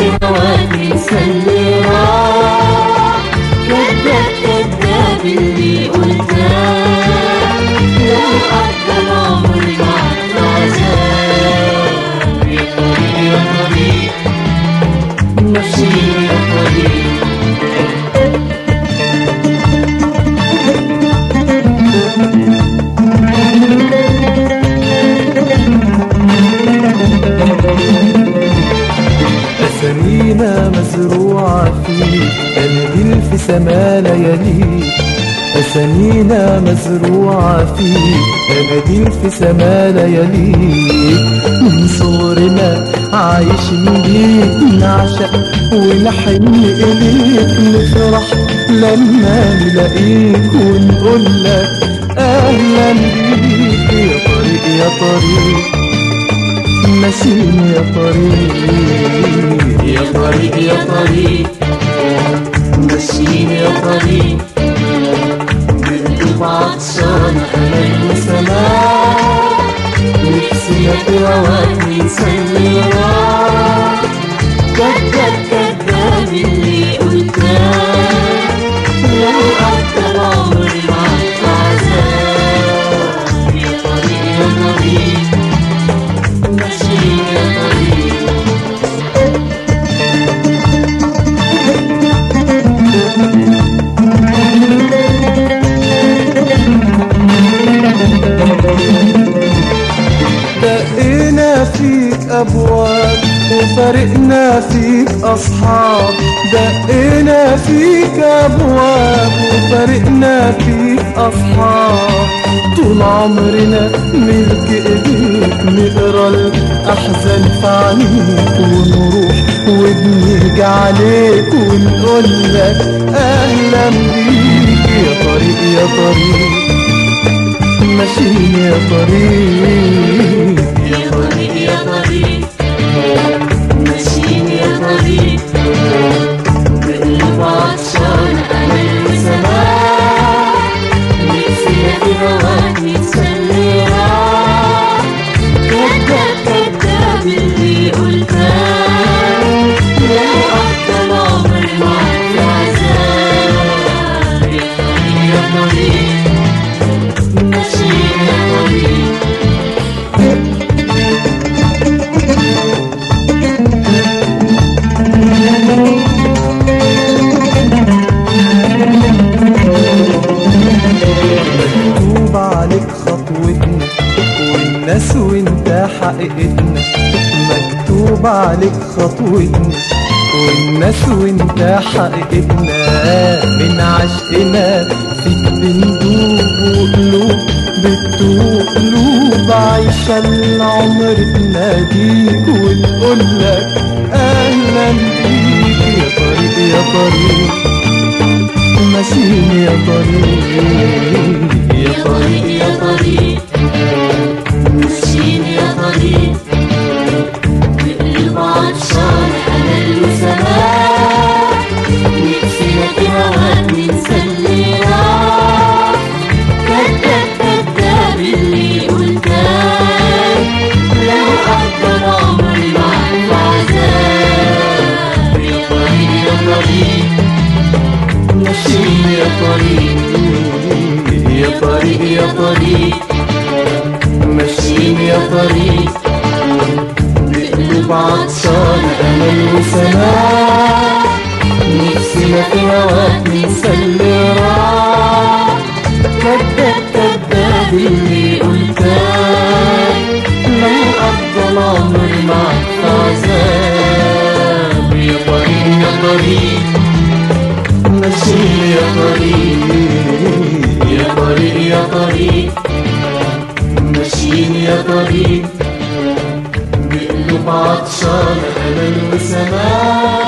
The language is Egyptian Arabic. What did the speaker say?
في هواك ننسى اللي راح كذاب كذاب اللي قلتاه لو عدى العمر معك العذاب يا طريق يا طريق ماشي يا طريق أسامينا مزروعة فيك أناديل في سما لياليك أسامينا مزروعة فيك أناديل في سما لياليك من صغرنا عايشين بيك نعشق ونحن إليك نفرح لما نلاقيك ونقول لك أهلا بيك يا طريق يا طريق ماشيين يا طريق يا طريق يا طريق ماشيين يا طريق بنقلب عطشان أمل وسماء نفسنا في هواك ننسى اللي راح كذاب كذاب اللي قلتاه لو عدى العمر معك عذاب يا طريق يا طريق ماشيين يا طريق دقينا فيك أبواب وفرقنا فيك أصحاب دقينا فيك أبواب وفرقنا فيك أصحاب طول عمرنا ملك إيديك نقرا الأحزان في عينيك ونروح وبنيجي عليك ونقول لك أهلا بيك يا طريق يا طريق ماشيين يا طريق يا طريق يا طريق ماشيين يا طريق بقلب عطشان أمل وسماء نفسنا في هواك ننسى اللي راح كذاب كذاب اللي قلتاه لو عدى العمر معك العذاب يا طريق يا طريق ماشيين يا طريق مكتوب عليك خطوتنا والناس وانت حقيقتنا مكتوب عليك خطوتنا والناس وانت حقيقتنا من عشقنا فيك بندوب وقلوب بتدوب قلوب عايشة العمر تناديك وتقول لك أهلا بيك يا طريق يا طريق ماشيين يا طريق يا طريق يا طريق ماشيين يا طريق بقلب عطشان أمل وسماء نفسنا في هواك ننسى اللي راح كذاب كذاب اللي قلتاه لو عدى العمر معك العذاب يا طريق يا طريق ماشيين يا طريق يا طريق يا طريق ماشيين يا طريق بقلب عطشان أمل وسماء نفسنا في هواك ننسى اللي راح كذاب كذاب اللي قلتاه لو قضى العمر معك في عذاب يا طريق يا طريق ماشيين يا طريق يا طريق يا طريق ماشيين يا طريق بقلوب عطشان أمل وسماء